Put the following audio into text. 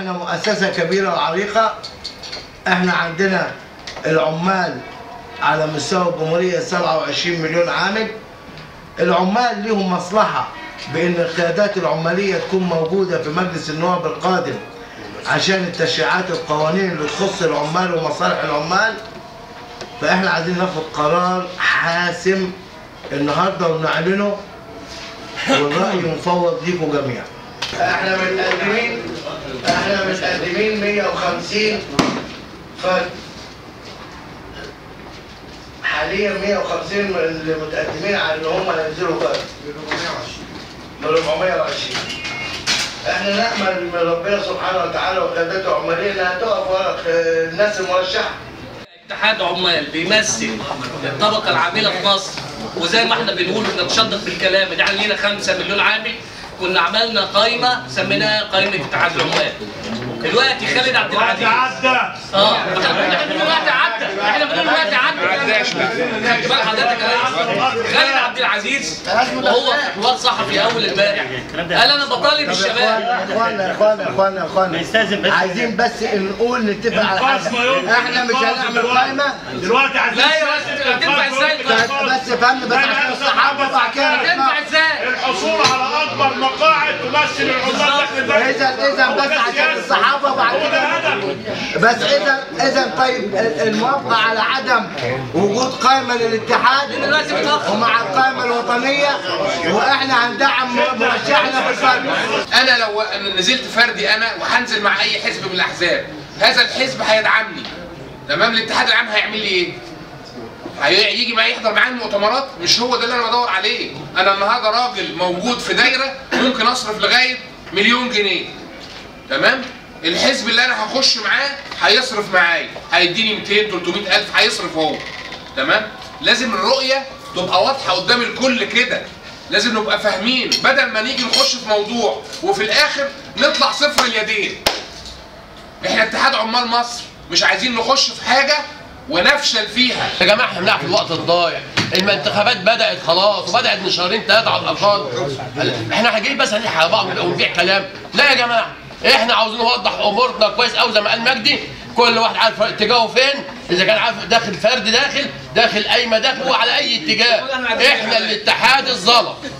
احنا مؤسسة كبيرة وعريقة احنا عندنا العمال على مستوى الجمهورية 27 مليون عامل العمال ليهم مصلحة بأن القيادات العمالية تكون موجودة في مجلس النواب القادم عشان التشريعات القوانين اللي تخص العمال ومصالح العمال فاحنا عايزين ناخد قرار حاسم النهارده ونعلنه والرأي مفوض ليكم جميعا احنا متقدمين احنا متقدمين 150 فرد حاليا 150 من اللي متقدمين على ان هم ينزلوا فرد من 420 احنا نامل من ربنا سبحانه وتعالى وقيادته العماليه انها تقف ورا الناس المرشحه اتحاد عمال بيمثل الطبقه العامله في مصر وزي ما احنا بنقول بنتشدق بالكلام ان احنا لينا 5 مليون عامل كنا عملنا قايمه سميناها قائمه اتحاد العمال دلوقتي خالد عبد العزيز عدى اه احنا بنقول دلوقتي عدى احنا بنقول دلوقتي عدى خدت بال حضرتك يا ريس؟ خالد عبد العزيز وهو في حوار صحفي اول امبارح قال انا بطالب الشباب اخوانا اخوانا اخوانا اخوانا عايزين بس نقول نتفق على حاجه احنا مش هنعمل قائمه دلوقتي عايزين لا يا راجل هتنفع ازاي بس فهمني بس عشان الصحافه بعد كده هتنفع نسمع. ازاي؟ الحصول على اكبر مقاعد تمثل العمال داخل البلد اذا اذا بس عشان الصحافه بعد كده بس اذا اذا طيب الموافقه على عدم وجود قائمه للاتحاد دلوقتي متأخر. ومع القائمه الوطنيه واحنا هندعم مرشحنا في الفرد انا لو أنا نزلت فردي انا وهنزل مع اي حزب من الاحزاب هذا الحزب هيدعمني تمام الاتحاد العام هيعمل لي ايه هي- يجي معايا يحضر معايا المؤتمرات مش هو ده اللي انا بدور عليه انا النهارده راجل موجود في دايره ممكن اصرف لغايه مليون جنيه تمام الحزب اللي انا هخش معاه هيصرف معايا هيديني 200 300 الف هيصرف هو تمام لازم الرؤيه تبقى واضحه قدام الكل كده لازم نبقى فاهمين بدل ما نيجي نخش في موضوع وفي الاخر نطلع صفر اليدين احنا اتحاد عمال مصر مش عايزين نخش في حاجه ونفشل فيها يا جماعه احنا بنلعب في الوقت الضايع الانتخابات بدات خلاص وبدات من شهرين ثلاثه على الاقل احنا هنجيب بس هنلحق على بعض ونبيع كلام لا يا جماعه احنا عاوزين نوضح امورنا كويس قوي زي ما قال مجدي كل واحد عارف اتجاهه فين اذا كان عارف داخل فرد داخل داخل قايمه داخل هو على اي اتجاه احنا الاتحاد الظلم